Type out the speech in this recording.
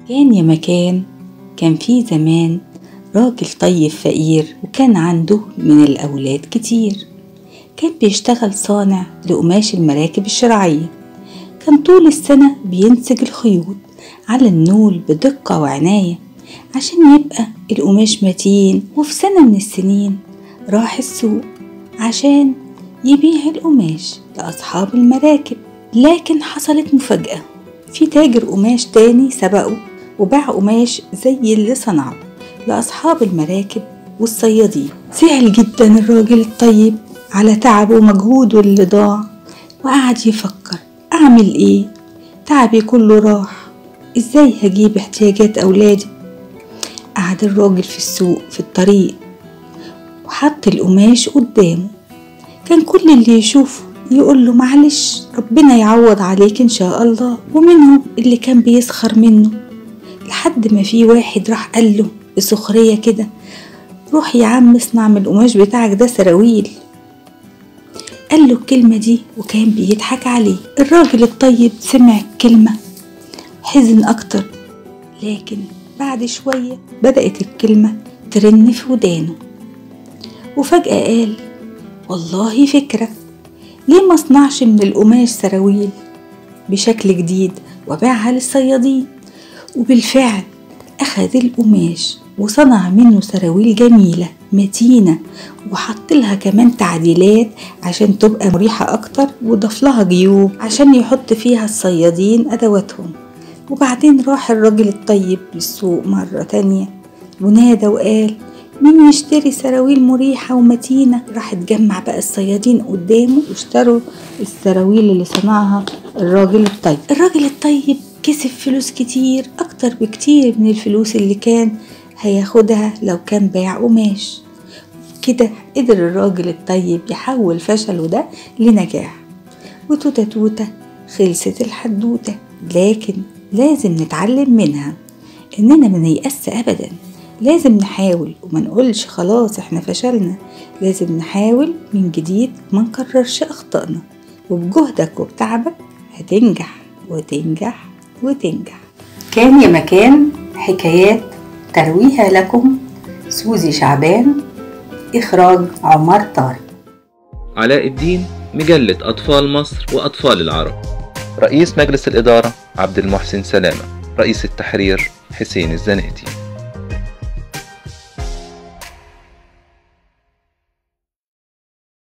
كان يا مكان كان في زمان راجل طيب فقير وكان عنده من الأولاد كتير كان بيشتغل صانع لقماش المراكب الشراعية كان طول السنة بينسج الخيوط على النول بدقة وعناية عشان يبقى القماش متين وفي سنة من السنين راح السوق عشان يبيع القماش لأصحاب المراكب لكن حصلت مفاجأة في تاجر قماش تاني سبقه وباع قماش زي اللي صنعه لأصحاب المراكب والصيادين زعل جدا الراجل الطيب على تعبه ومجهوده اللي ضاع وقعد يفكر أعمل إيه تعبي كله راح إزاي هجيب احتياجات أولادي قعد الراجل في السوق في الطريق وحط القماش قدامه كان كل اللي يشوفه يقول له معلش ربنا يعوض عليك إن شاء الله ومنهم اللي كان بيسخر منه لحد ما في واحد راح قال له بسخرية كده روح يا عم اصنع من القماش بتاعك ده سراويل قال له الكلمة دي وكان بيضحك عليه الراجل الطيب سمع الكلمة حزن أكتر لكن بعد شوية بدأت الكلمة ترن في ودانه وفجأة قال والله فكرة ليه ما اصنعش من القماش سراويل بشكل جديد وبيعها للصيادين وبالفعل أخذ القماش وصنع منه سراويل جميلة متينة وحط لها كمان تعديلات عشان تبقى مريحة أكتر وضاف لها جيوب عشان يحط فيها الصيادين أدواتهم وبعدين راح الراجل الطيب للسوق مرة تانية ونادى وقال مين يشتري سراويل مريحة ومتينة راح اتجمع بقى الصيادين قدامه واشتروا السراويل اللي صنعها الراجل الطيب الراجل الطيب كسب فلوس كتير أكتر بكتير من الفلوس اللي كان هياخدها لو كان باع قماش كده قدر الراجل الطيب يحول فشله ده لنجاح وتوتة توتة خلصت الحدوتة لكن لازم نتعلم منها إننا ما نيأس أبدا لازم نحاول وما نقولش خلاص احنا فشلنا لازم نحاول من جديد ما نكررش أخطائنا وبجهدك وبتعبك هتنجح وتنجح وتنجح كان يا مكان حكايات ترويها لكم سوزي شعبان إخراج عمر طارق علاء الدين مجلة أطفال مصر وأطفال العرب رئيس مجلس الإدارة عبد المحسن سلامة رئيس التحرير حسين الزناتي